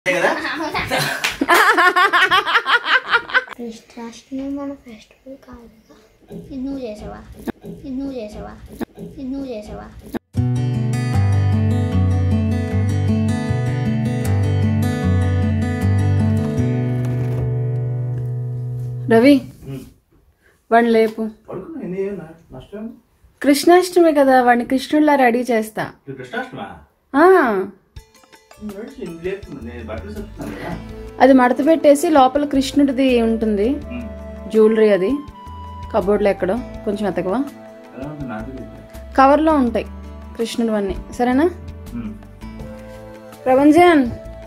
కృష్ణాష్టమి మన ఫెస్టివల్ కాదుగా ఇది నువ్వు చేసావా ఇది నువ్వు చేసావా ఇది నువ్వు చేసావా రవి వాడిని లేపు పడుకున్నా ఏంది ఏం నా- నష్టం కృష్ణాష్టమి కదా వాడిని కృష్ణుడిలా రెడీ చేస్తా ఇది కృష్ణాష్టమా ఆ, నడిచి ఇంటి లేపుతున్నా. నేను బట్టలు చెప్తున్నాను కదా అది మడత పెట్టేసి లోపల కృష్ణుడిది ఉంటుంది ఉమ్. జ్యువెలరీ అది కబోర్డ్లో ఎక్కడో కొంచెం ఎతకవా ఎలా ఉంది నాకు తెలియదు. కవర్లో ఉంటాయి కృష్ణుడివన్నీ సరేనా ఉమ్. ప్రభంజన్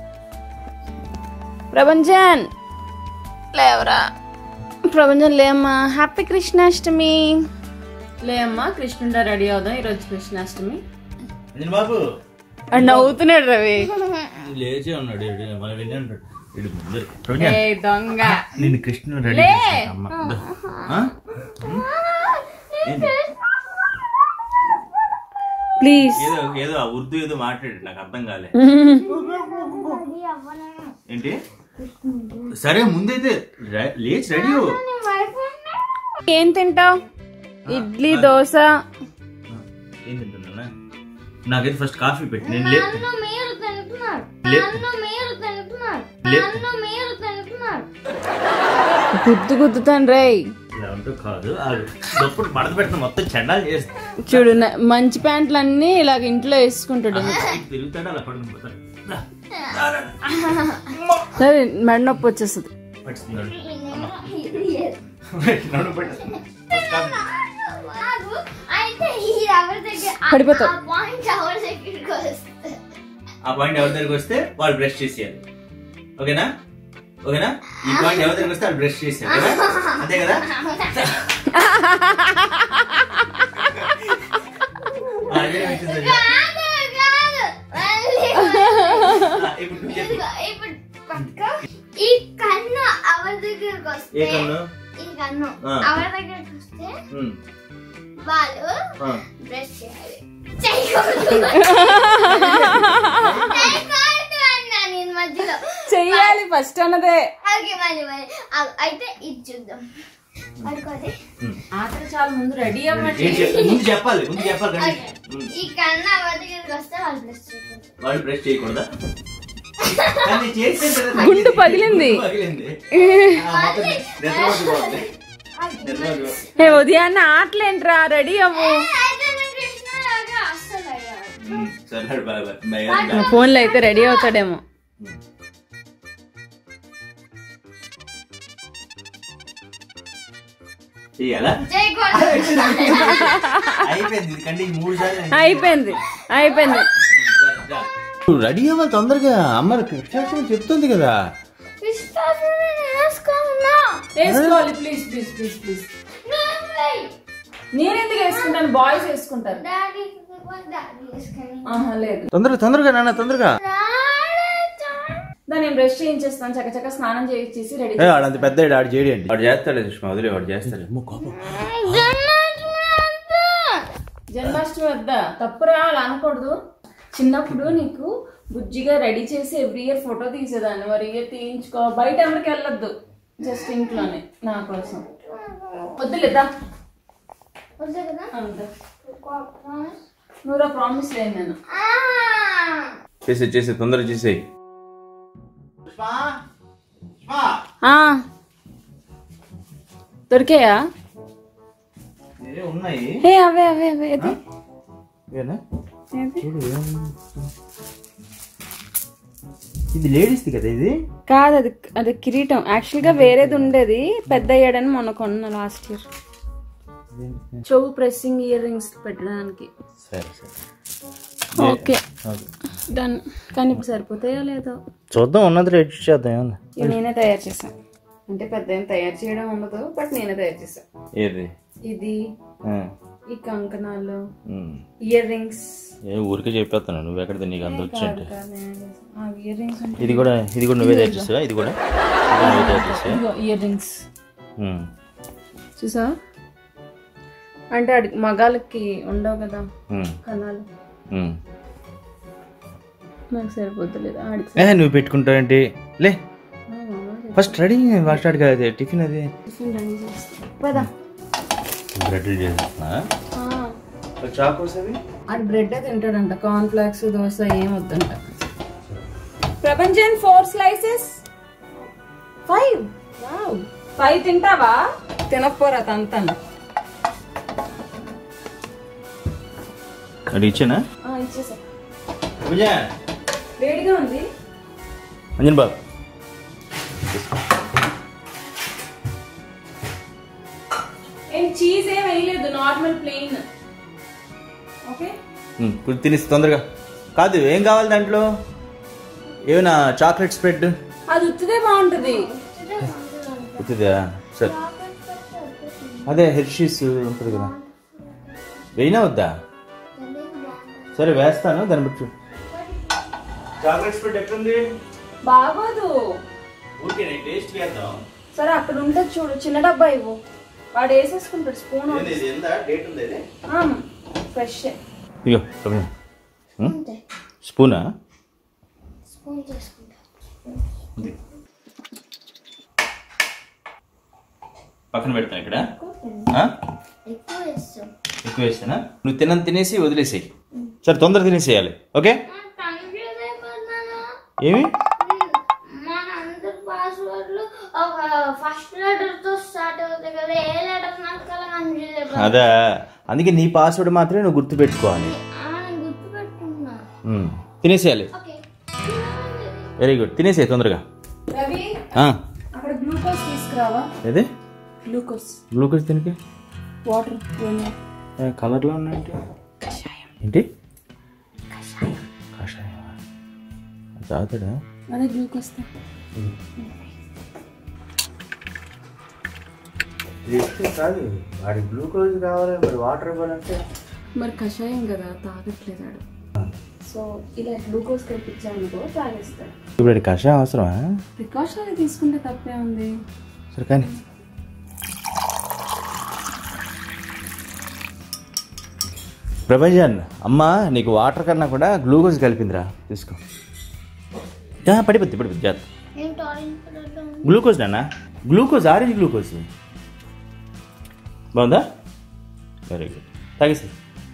ప్రభంజన్ లేవరా ప్రభంజన్ లేమ్మా హ్యాపీ కృష్ణాష్టమి లేమ్మా కృష్ణుడా రెడీ అవుదాం ఈరోజు కృష్ణాష్టమి అంజన్ బాబు వాడు నవ్వుతున్నాడు రవి లేచే ఉన్నాడు ఈడు. మన విని ఉంటాడు వీడు ముందర. ఏ ప్రజ్ఞ, దొంగ నిన్ను కృష్ణుడు రెడీ లే. చేశాడు, అమ్మ. దా. ఆ? ఉమ్. ఏంటి? ప్లీజ్ ఏదో ఏదో ఆ ఉర్దూ ఏదో మాట్లాడు నాకు అర్థం కాలే ఏంటి సరే ముందైతే రె- లేచి రెడీ అవ్వు. ఏం తింటావు ఇడ్లీ దోశ ఏం తింటున్నా నాకైతే ఫస్ట్ కాఫీ పెట్టి నేను లే నన్ను మీరు తింటున్నారు లే- నన్ను మీరు తింటున్నారు లే- నన్ను మీరు తింటున్నారు గుద్దు గుద్దుతాను రేయ్ ఇలా ఉంటూ కాదు ఆ దప్పుడు మడత పెట్టిన మొత్తం చెండాలు చేస్తా చూడు నా- మంచి ప్యాంట్లు అన్ని ఇలాగ ఇంట్లో వేసుకుంటాడు తిరుగుతాడు అలా పడుకుని పోతాడు రా. సరే మెడ నొప్పి వచ్చేస్తుంది పట్టుకున్నాడు. Yes. నడుము పట్టు. కాదు, అయితే ఈ ఎవరి దగ్గర ఆ- పడిపోతావు. ఆ పాయింట్ ఎవరి దగ్గరికి వస్తే ఆ పాయింట్ ఎవరి దగ్గరికి వస్తే వాళ్ళు బ్రష్ చేసేయాలి ఓకేనా ఓకేనా ఈ పాయింట్ ఎవరి దగ్గరికి వస్తే వాళ్ళు బ్రష్ చేసేయాలి కదా అంతే కదా అదే వచ్చింది. కాదు, కాదు. మళ్ళీ, ఆ, ఇప్పుడు నువ్వు చెప్పు. ఇదిగో, ఇప్పుడు పట్టుకో. ఈ కన్ను ఎవరి దగ్గరికి ఏ వస్తే కన్ను ఈ కన్ను ఆ. ఎవరి దగ్గరికి వస్తే ఉమ్. వాళ్ళు ఆ. బ్రష్ చేయాలి చేయకూడదు చేయకూడదు అన్నా నేను మధ్యలో చెయ్యాలి ఫస్ట్ అన్నదే ఓకే మళ్ళీ మళ్ళీ ఆ, అయితే ఇది చూద్దాం పడుకోది ఆఖరి చాలా ముందు రెడీ ఏం చెప్- ముందు చెప్పాలి ముందు చెప్పాలి ఓకే. కండి. ఉమ్. ఈ కన్ను ఎవరి దగ్గరికి వస్తే వాళ్ళు బ్రష్ చేయకూడదు వాళ్ళు బ్రష్ చేయకూడదా కానీ చేసిన తర్వాత గుండు తగిలింది. పగిలింది. గుండు పగిలింది ఆ, మొత్తం నిద్రపోతు పోతుంది. నిద్రపోతు పో- ఏ ఉదయాన్నే ఆటలేంట్రా రెడీ అవ్వు అయితే నేను కృష్ణలాగా అస్సలు అయ్యాను ఉమ్, సరే బాయ్ బాయ్ బాయ్ ఫోన్లో అయితే రెడీ అవుతాడేమో చెయ్యాలా చేయకూడదు అయిపోయింది ఎందుకంటే ఈ మూడు సార్లు అయిపోయింది అయిపోయింది రెడీ అవ్వాలి తొందరగా అమ్మ కృష్ణాష్టమి చెప్తుంది కదా కృష్ణాష్టమి నేను వేసుకున్నా వేసుకోవాలి ప్లీజ్ ప్లీజ్ ప్లీజ్ ప్లీజ్ నేను ఎందుకు వేసుకుంటాను బాయ్స్ వేసుకుంటారు డాడీ డాడీ వేసుకుని ఆహా లేదు తొందరగా తొందరగా నాన్న తొందరగా దాన్ని నేను బ్రష్ చేయించేస్తాను చక్కచక్క స్నానం చేయించేసి రెడీ వాడంత పెద్ద ఆడు చేయడండి వాడు చేస్తాడు సుష్మా వదిలే వాడు చేస్తాడు జన్మాష్టమి వద్దా తప్పురా అలా అనకూడదు చిన్నప్పుడు నీకు బుజ్జిగా రెడీ చేసి ఎవ్రీ ఇయర్ ఫోటో తీసేదాన్ని మరి ఇయర్ తీయించుకో బయట ఎవరికి వెళ్ళొద్దు జస్ట్ ఇంట్లోనే నా కోసం వద్దులేదా వద్దు కదా అంతే నువ్వు ప్రామిస్ లేదు నేను చేసే చేసే తొందరగా చేసేయి ఆ. దొరికాయా ఉన్నాయి ఏ అవే అవే అవే ఇది ఏనా? ఏది? చూడు ఏముంది. ఇది లేడీస్ది కదా ఇది కాదు అది అది కిరీటం యాక్చువల్ గా వేరేది ఉండేది పెద్ద అయ్యాడని మొన్న కొన్నా లాస్ట్ ఇయర్ చెవు ప్రెస్సింగ్ ఇయర్ రింగ్స్ పెట్టడానికి సరే సరే ఓకే డన్ కానీ ఇప్పుడు సరిపోతాయో లేదో చూద్దాం ఉన్నది ఎడిట్ చేద్దాం ఇవి నేనే తయారు చేశాను అంటే పెద్ద ఏం తయారు చేయడం ఉండదు బట్ నేనే తయారు చేశాను ఏది ఇది ఈ కంకణాలు ఇయర్ రింగ్స్ ఏ ఊరికే చెప్పేస్తాను నువ్వు ఎక్కడ నీకు అంత వచ్చింటే ఇయర్ రింగ్స్ ఇది కూడా ఇది కూడా నువ్వే తయారు చేస్తావా ఇది కూడా ఇది కూడా నువ్వే తయారు చేస్తావా ఇయర్ రింగ్స్ ఉమ్. చూసా అంటే అడి మగాళ్ళకి ఉండవు కదా ఉమ్. కణాలు ఉమ్. నాకు సరిపోతలేదు ఆడికి ఏ నువ్వు పెట్టుకుంటావేంటి లే ఫస్ట్ రెడీ మాస్టార్డ్ కదా టిఫిన్ అది టిఫిన్ రెడీ చేస్తా పదా బ్రెడ్ చేస్తున్నా చాకోస్ అవి అది బ్రెడ్ తింటాడంట కార్న్ ఫ్లాక్స్ దోశ ఏం వద్దంట ప్రపంచన్ ఫోర్ స్లైసెస్ ఫైవ్ ఫైవ్ తింటావా తినకపోరా తంతాను అది ఇచ్చానా ఇచ్చేసా విజయ వేడిగా ఉంది అంజన్ బాబు ఏం చీజ్ ఏం వేయలేదు నార్మల్ ప్లెయిన్ ఓకే ఇప్పుడు తినేసి తొందరగా కాదు ఏం కావాలి దాంట్లో ఏమైనా చాక్లెట్ స్ప్రెడ్ అది ఉత్తిదే బాగుంటది అవుతుందా సరే అదే హెర్షీస్ ఉంటుంది కదా వేయినా వద్దా సరే వేస్తాను దాన్ని బట్టి చాక్లెట్ స్ప్రెడ్ ఎట్లుంది బాగోదు ఊరికే టేస్ట్ చేద్దాం సరే అక్కడ ఉంటుంది చూడు చిన్న డబ్బా ఇవ్వు వాడు వేసేసుకుంటాడు స్పూన్ ఇది ఎంత డేట్ ఉంది ఇది ఫ్రెష్ ఇగో స్పూనా స్పూన్ చేసుకుంటా పక్కన పెడతాను ఇక్కడ ఆ? ఎక్కువ వేస్తాం ఎక్కువ వేసానా నువ్వు తినం తినేసి వదిలేసేయి సరే తొందర తినేసేయాలి ఓకే కన్ఫ్యూజ్ అయిపోతున్నాను ఏమి మన అందరి పాస్వర్డ్లు ఒక ఫస్ట్ లెటర్ తో స్టార్ట్ అవుతాయి కదా ఏ లెటర్ నాకు కల కన్ఫ్యూజ్ అయిపోతుంది అదా అందుకే నీ పాస్వర్డ్ మాత్రమే నువ్వు గుర్తు పెట్టుకోవాలి ఆ, నేను గుర్తు పెట్టుకున్నా ఉమ్, తినేసేయాలి ఓకే వెరీ గుడ్ తినేసేయి తొందరగా రవి ఆ, అక్కడ గ్లూకోజ్ తీసుకురావా ఏది గ్లూకోజ్ గ్లూకోజ్ తినికి వాటర్ కలర్లో ఉన్నాయంటే ఏంటి కషాయం తాగుతాడా అదే గ్లూకోజ్ కాదు వాడి గ్లూకోజ్ కావాలి మరి వాటర్ ఇవ్వాలంటే మరి కషాయం కదా తాగట్లేదాడు సో ఇలా గ్లూకోజ్ కల్పించామనుకో తాగేస్తాడు ఇప్పుడు వాడి కషాయం అవసరమా ప్రికాషన్ తీసుకుంటే తప్పే ఉంది సరే కానీ ప్రపంచన్ అమ్మ నీకు వాటర్ కన్నా కూడా గ్లూకోజ్ కలిపిందిరా తీసుకో యా, పడిపోద్ది పడిపోద్ది జాగ్రత్త ఏంటి ఆరెంజ్ కలర్లో ఉంది గ్లూకోజ్ నాన్న గ్లూకోజ్ ఆరెంజ్ గ్లూకోజ్ బాగుందా వెరీ గుడ్ తాగేసి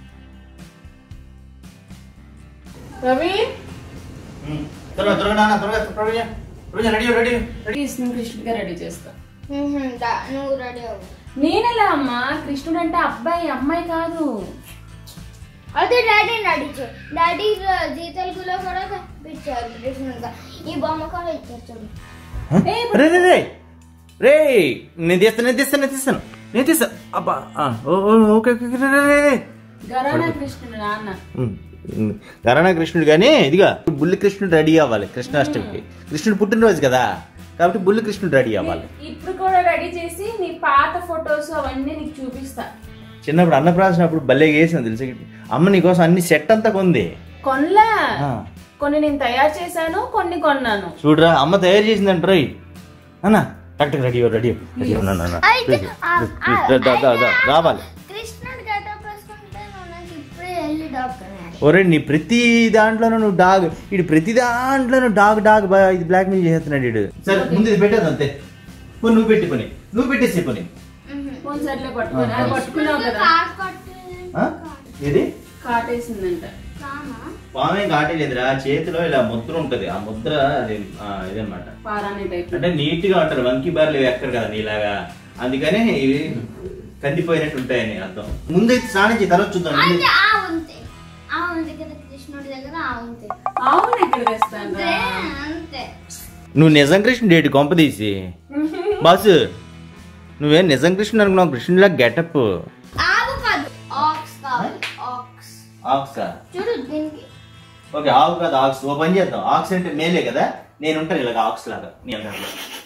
రవి త్వరగా త్వరగా నాన్న త్వరగా త్వరగా రెడీ రెడీ రెడీ కృష్ణుడిగా రెడీ చేస్తా మ్మ్హ్మ్, దా- నువ్వు రెడీ అవ్వు నేనెలా అమ్మా కృష్ణుడు అంటే అబ్బాయి అమ్మాయి కాదు అదే డాడీ నడిచారు డాడీ జీ తెలుగులో కూడా కనిపించారు కృష్ణుడుగా ఈ బొమ్మ కూడా ఇచ్చారు చూడు రే రే రే రే నేను తీస్తాను నేను తీస్తాను నేను తీస్తాను నేను తీస్తాను అబ్బా ఆ, ఓ, ఓ, ఓకే ఓకే ఓకే, రే, రే, రే. గరానా కృష్ణుడు నాన్న ఉమ్, ఉమ్, గరాణా కృష్ణుడు కానీ ఇదిగా బుల్లి కృష్ణుడు రెడీ అవ్వాలి కృష్ణాష్టమికి కృష్ణుడు పుట్టినరోజు కదా కాబట్టి బుల్లి కృష్ణుడు రెడీ అవ్వాలి ఇప్పుడు కూడా రెడీ చేసి నీ పాత ఫొటోస్ అవన్నీ నీకు చూపిస్తా చిన్నప్పుడు అన్నప్రాసన అప్పుడు భలే వేసాను తెలుసు అమ్మ నీకోసం అన్ని సెట్ అంతా కొంది కొనలా ఆ, కొన్ని నేను తయారు చేశాను కొన్ని కొన్నాను చూడరా అమ్మ తయారు చేసిందంట రై అన్న టక్ రెడీ రెడీ రెడీ అయితే, ఆ, ఆ, రావాలి కృష్ణుడు గెటప్ వేసుకుంటే నువ్వు నాకు ఇప్పుడే వెళ్ళి డాక్టర్ ఒరే నీ ప్రతి దాంట్లోనూ నువ్వు డాగ్ ఇడు ప్రతి దాంట్లోనూ డాగ్ డాగ్ బా- ఇది బ్లాక్ మెయిల్ చేస్తున్నాడు ఇడు సరే ముందు ఇది పెట్టేది అంతే పోనీ నువ్వు పెట్టి పని నువ్వు పెట్టేసి పని ఫోన్ సర్లే పట్టుకొని అది పట్టుకున్నావు కదా కార్ కట్టు ఆ? ఏది కాటేసిందంట కామా పామే కాటలేదురా చేతిలో ఇలా ముద్ర ఉంటది ఆ ముద్ర అది ఆ, ఇదన్నమాట పారాని టైప్ అంటే నీట్ గా ఉంటారు వంకీ బార్లు ఇవి ఎక్కరు కదా నీలాగా అందుకనే ఇవి కందిపోయినట్టు ఉంటాయని అర్థం ముందు అయితే స్నానం చేయి తర్వాత చూద్దాం ముందు. అంటే ఆ ఉంది ఆ ఉంది కదా కృష్ణుడి దగ్గర ఆ ఉంది అవును ఇక్కడ తెస్తాను అంతే అంతే నువ్వు నిజం కృష్ణుడు ఏంటి కొంప తీసి బాసు నువ్వేం నిజం కృష్ణుడు అనుకున్నావు కృష్ణుడిలా గెటప్ ఆవు కాదు ఆక్స్ కావాలి ఆక్స్ ఆక్సా చూడు దీనికి ఓకే ఆకు కాదు ఆక్స్ ఓ పని చేద్దాం ఆక్స్ అంటే మేలే కదా నేను ఉంటాను ఇలాగ ఆక్స్ లాగా నీ అందరిలో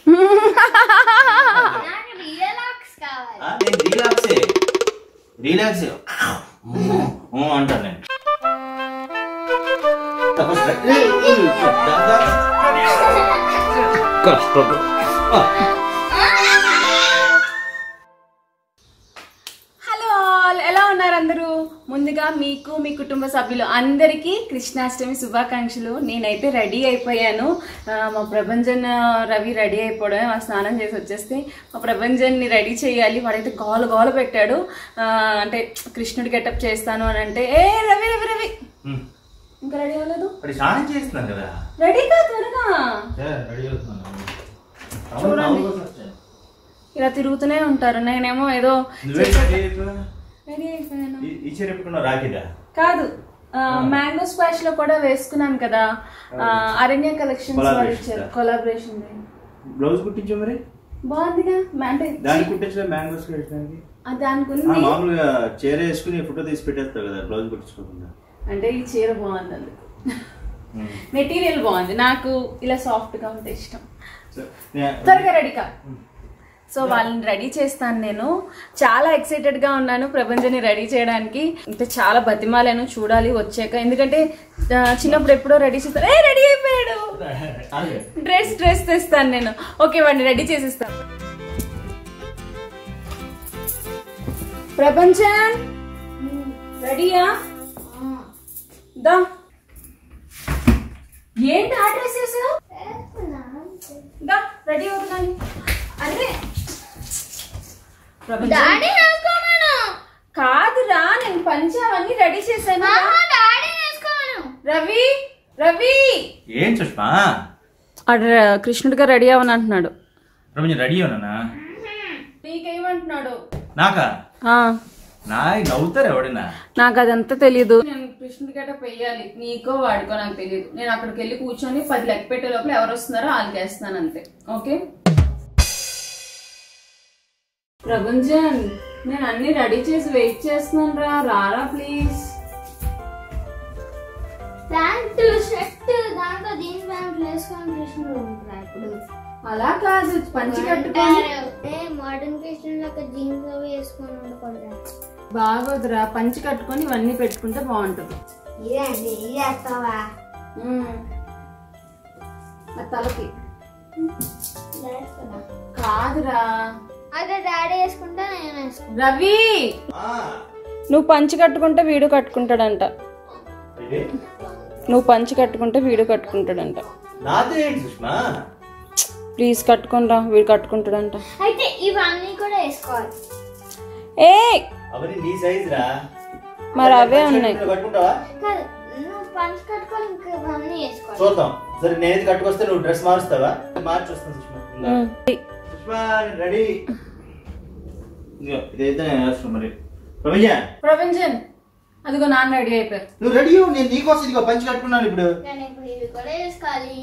నాకు రియల్ ఆక్స్ కావాలి ఆ, నేను రిలాక్సే రిలాక్సే ఊ అంటాను నేను కష్టపడు. ఆ, హలో ఆల్ ఎలా ఉన్నారు అందరూ ముందుగా ముందుగా మీకు మీ కుటుంబ సభ్యులు అందరికీ కృష్ణాష్టమి శుభాకాంక్షలు నేనైతే రెడీ అయిపోయాను ఆ, మా ప్రభంజన్ ఆ, రవి రెడీ అయిపోవడమే మా స్నానం చేసి వచ్చేస్తే మా ప్రభంజన్ని రెడీ చేయాలి వాడైతే గోల గోల పెట్టాడు ఆ, అంటే కృష్ణుడి గెటప్ చేస్తాను అని అంటే ఏ రవి రవి రవి ఉమ్. ఇంకా రెడీ అవ్వలేదు మరి స్నానం చేస్తున్నాను కదా రెడీగా త్వరగా రెడీ అవుతున్నాను చూడండి. ఇలా తిరుగుతూనే ఉంటారు నేనేమో ఏదో నువ్వే రెడీ అయిపోయావా? రెడీ అయిపోయాను ఈ- ఈ చీర ఎప్పుడున్నావు రాకిదా కాదు మ్యాంగో స్పాష్ లో కూడా వేసుకున్నాను కదా ఆ, అరణ్య కలెక్షన్స్ వాళ్ళు Collaboration ఇచ్చారు దా? కొలాబరేషన్ బ్లౌజ్ కుట్టించు మరి బాగుందిగా అంటే దానికి కుట్టించలే మ్యాంగోస్ పెట్టడానికి ఆ, దానికి ఆ, ఉంది మామూలుగా చీర వేసుకుని ఫోటో తీసి పెట్టేస్తావు కదా బ్లౌజ్ కుట్టించుకోకుండా అంటే ఈ చీర బాగుంది అందుకు మెటీరియల్ బాగుంది నాకు ఇలా సాఫ్ట్ గా ఉంటే ఇష్టం సో, నే- త్వరగా రెడీకా సో వాళ్ళని రెడీ చేస్తాను నేను చాలా ఎక్సైటెడ్ గా ఉన్నాను ప్రపంచాన్ని రెడీ చేయడానికి అంటే చాలా బతిమాలను చూడాలి వచ్చాక ఎందుకంటే ఆ, చిన్నప్పుడు ఎప్పుడో రెడీ చేస్తాను ఏ రెడీ అయిపోయాడు ఆగే. డ్రెస్ డ్రెస్ తెస్తాను నేను ఓకే వాడిని రెడీ చేసిస్తాను ప్రపంచం రెడీయా దా ఏంటి ఆ డ్రెస్ వేసావు దా రెడీ అవుతున్నాను అరే ప్రపంచం డాడీ వేసుకోమను కాదురా నేను పంచావన్నీ రెడీ చేశాను ఆహా, డాడీ వేసుకోమను రవి రవి ఏం సుష్మా కృష్ణుడిగా రెడీ అవని అంటున్నాడు రమణ రెడీ అవునా నీకేమంటున్నాడు నాకా ఆ, నా నవ్వుతారు ఎవడైనా నాకు అదంతా తెలియదు నేను కృష్ణుడి గట్ట పెయ్యాలి నీకో వాడికో నాకు తెలియదు నేను అక్కడికి వెళ్ళి కూర్చొని పది లెక్క పెట్టే లోపల ఎవరు వస్తున్నారో వాళ్ళకి వేస్తాను అంతే ఓకే ప్రభంజన్ నేను అన్ని రెడీ చేసి వెయిట్ చేస్తున్నాను రా రారా ప్లీజ్ ప్యాంట్ షర్ట్ దాంట్లో జీన్స్ ప్యాంట్ వేసుకొని కృష్ణుడు ఉంటారా ఇప్పుడు అలా కాదు పంచి కట్టుకొని ఏ మోడర్న్ కృష్ణుడు లెక్క జీన్స్ అవి వేసుకొని ఉండకూడదు బాగోదురా పంచి కట్టుకొని ఇవన్నీ పెట్టుకుంటే బాగుంటుంది ఇదేంటి ఇది వేస్తావా ఉమ్. ఆ తలకి వేస్తావా కాదురా అదే డాడీ వేసుకుంటా నేను వేసుకుంటా రవి నువ్వు పంచి కట్టుకుంటే వీడు కట్టుకుంటాడంట నువ్వు పంచి కట్టుకుంటే వీడు కట్టుకుంటాడంట నాతో ఏంటి సుష్మా ప్లీజ్ కట్టుకుంటా వీడు కట్టుకుంటాడంట అయితే ఇవన్నీ కూడా వేసుకోవాలి ఏ అవన్నీ నీ సైజ్ రా మరి అవే ఉన్నాయి నువ్వు కట్టుకుంటావా కాదు నువ్వు పంచ్ కట్టుకోవాలి ఇంకా ఇవన్నీ వేసుకోవాలి చూద్దాం సరే నేనేది కట్టుకొస్తే నువ్వు డ్రెస్ మారుస్తావా మార్చి వస్తాను సుష్మా ఇందా. ఉమ్. సుష్మా రెడీ ఇదిగో ఇదైతే నేను వేస్తాను మరి రమయ్య ప్రపంచన్ అదిగో నాన్న రెడీ అయిపోయారు నువ్వు రెడీ అవ్వు, నేను నీకోసం ఇదిగో పంచి కట్టుకున్నాను ఇప్పుడు నేను ఇప్పుడు ఇవి కూడా వేసుకోవాలి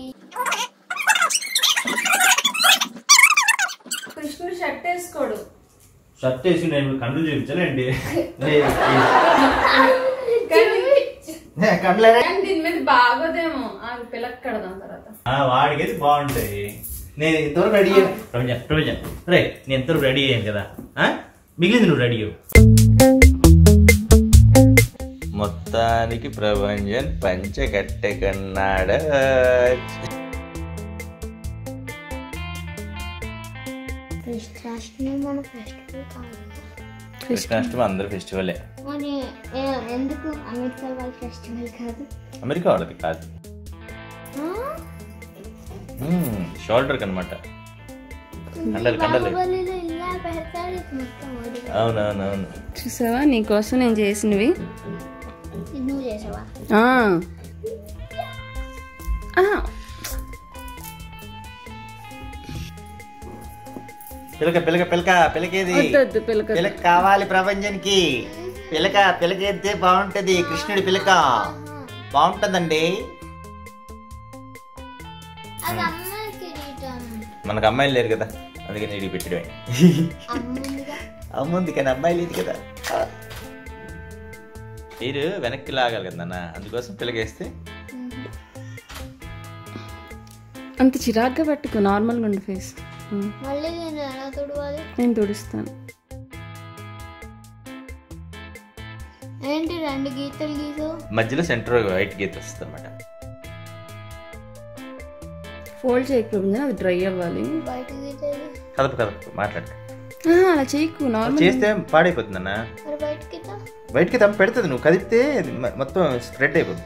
కృష్ణుడు షర్ట్ వేసుకోడు షర్ట్ వేసి నేను ఇప్పుడు కండ్లు చూపించానండి కండ్లేరా కానీ దీని మీద బాగోదేమో ఆ పిల్లకి కడదాం తర్వాత వాడికి అయితే బాగుంటాయి నేను ఇంతవరకు రెడీ ప్రపంచం ప్రపంచం రే నేను ఇంతవరకు రెడీ అయ్యాను కదా ఆ? మిగిలింది నువ్వు రెడీ అవ్వు మొత్తానికి ప్రభంజన్ పంచ కట్టె కన్నాడ కృష్ణాష్టమి మన ఫెస్టివల్ కాదు కృష్ణాష్టమి అందరి ఫెస్టివలే మరి ఏ- ఎందుకు అమెరికా వాళ్ళ ఫెస్టివల్ కాదు అమెరికా వాళ్ళది కాదు షోల్డర్ కనమాట కండలు కండలు బాహుబలిలో ఇలా పెడతారు మొత్తం ఓడి అవునవునవును చూసావా నీకోసం నేను చేసినవి ఇది నువ్వు చేసావా ఆ. ఆ, పిలక పిలక పిలక పిలకేది వద్దు వద్దు పిల్లక పిలక కావాలి ప్రపంచానికి పిలక పిలకేస్తే బాగుంటది కృష్ణుడి పిలక బాగుంటదండి అది అమ్మాయి కిరీటం మనకు అమ్మాయిలు లేరు కదా అందుకే నీడికి పెట్టడమే అమ్ముందిగా అమ్ముంది కానీ అమ్మాయి లేదు కదా మీరు వెనక్కి లాగాలి కదా నాన్న అందుకోసం పిలకేస్తే అంత చిరాగ్గా పట్టుకో నార్మల్గా ఉండు ఫేస్ మళ్ళీ నేను ఎలా తుడవాలి నేను తుడుస్తాను ఏంటి రెండు గీతలు గీసావు మధ్యలో సెంటర్ వైట్ గీత వస్తుంది అనమాట ఫోల్డ్ చేయకపోతే అది డ్రై అవ్వాలి బయట గీతలు కదప కదప మాట్లాడు ఆ, అలా చేయకు నార్మల్ చేస్తే పాడైపోతుంది అన్న మరి బయట గీత బయటికి తప్ప పెడుతుంది నువ్వు కదిపితే అది మ- మొత్తం స్ప్రెడ్ అయిపోతుంది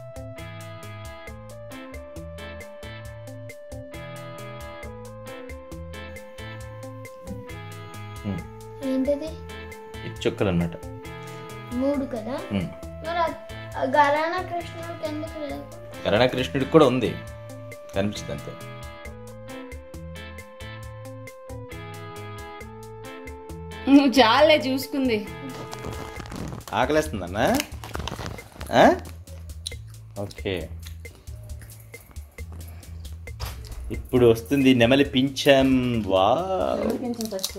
ఉమ్, ఏంటిది ఇది చుక్కలు అన్నమాట మూడు కదా ఉమ్. మరి ఆ గరాణ కృష్ణుడికి ఎందుకు లేదు కరుణాకృష్ణుడికి కూడా ఉంది కనిపిస్తుంది అంతే నువ్వు చాలే చూసుకుంది ఆకలేస్తుందన్నా ఆ? ఓకే ఇప్పుడు వస్తుంది నెమలి పింఛం వా కొంచెం ఫస్ట్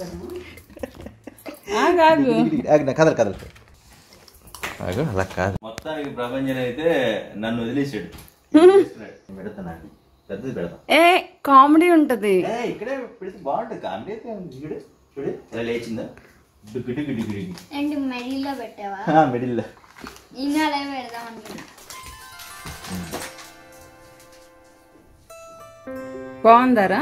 కాదు కదలు కదలు ఆగు, అలా కాదు మొత్తానికి ప్రపంచం అయితే నన్ను వదిలేసాడు పెడతాను పెద్దది పెడతాం ఏ కామెడీ ఉంటది ఏ, ఇక్కడే పెడితే బాగుంటుంది కామెడీ అయితే ఉంది. చూడు చూడు ఎలా లేచిందా డుగ్గు డుగ్గు డుగ్గు డుగ్గు ఏంటి మెడీలో పెట్టావా మిడిల్లో ఇంకా అలా పెడదాం అనుకున్నా బాగుందారా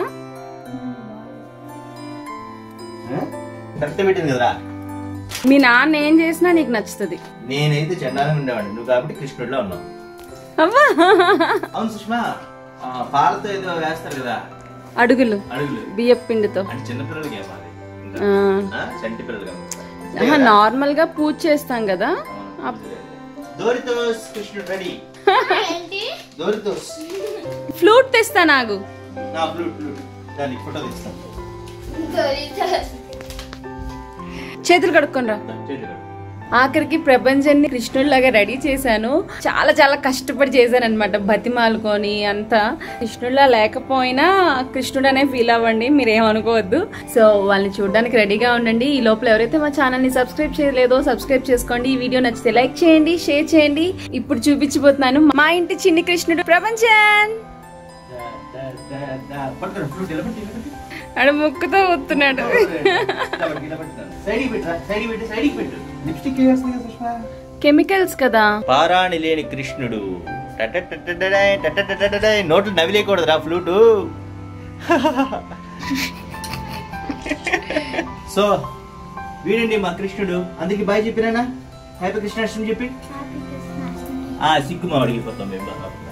కరెక్ట్ పెట్టింది కదరా మీ నాన్న ఏం చేసినా నీకు నచ్చుతుంది నేనైతే చండాలంగా ఉండేవాడిని నువ్వు కాబట్టి కృష్ణుడిలో ఉన్నావు అవ్వా అవును సుష్మా ఆ, పాలతో ఏదో వేస్తారు కదా అడుగులు అడుగులు బియ్యపు పిండితో అంటే చిన్నపిల్లలకి ఏమో అది ఇంకా. ఆ. ఆ, చంటి పిల్లలు ఆహా, నార్మల్ గా పూజ చేస్తాం కదా దోరితోస్ కృష్ణుడు రెడీ ఏంటి దోరితోస్ ఫ్లూట్ తెస్తా నాకు నా ఫ్లూట్ ఫ్లూట్ దానికి ఫోటో తీస్తాను దొరికితే చేతులు కడుక్కోనరా చేతులు ఆఖరికి ప్రపంచాన్ని కృష్ణుడిలాగా రెడీ చేశాను చాలా చాలా కష్టపడి చేశాను అనమాట బతిమాలుకొని అంతా కృష్ణుడిలా లేకపోయినా కృష్ణుడు అనే ఫీల్ అవ్వండి మీరేమనుకోవద్దు సో వాళ్ళని చూడడానికి రెడీగా ఉండండి ఈ లోపల ఎవరైతే మా ఛానల్ ని సబ్స్క్రైబ్ చేయలేదో సబ్స్క్రైబ్ చేసుకోండి ఈ వీడియో నచ్చితే లైక్ చేయండి షేర్ చేయండి ఇప్పుడు చూపించబోతున్నాను మా ఇంటి చిన్ని కృష్ణుడు ప్రపంచన్ పట్టుకోండి ఫ్లూట్ ఇలా పెట్టి ఇలా పెట్టి ఆడ ముక్కుతో వస్తున్నాడు సైడ్కి పెట్టు సైడ్కి పెట్టు సైడ్కి పెట్టు లిప్స్టిక్ వేస్తుంది కదా సుష్మా కెమికల్స్ కదా పారాణి లేని కృష్ణుడు టటటటటడై, టటటటటడై. నోట్లు నవిలేయకూడదురా ఫ్లూటు సో వీడండి మా కృష్ణుడు అందుకే బాయ్ చెప్పిరానా హ్యాపీ కృష్ణాష్టమి చెప్పి ఆ సిగ్గు మా అడిగిపోతాం మేము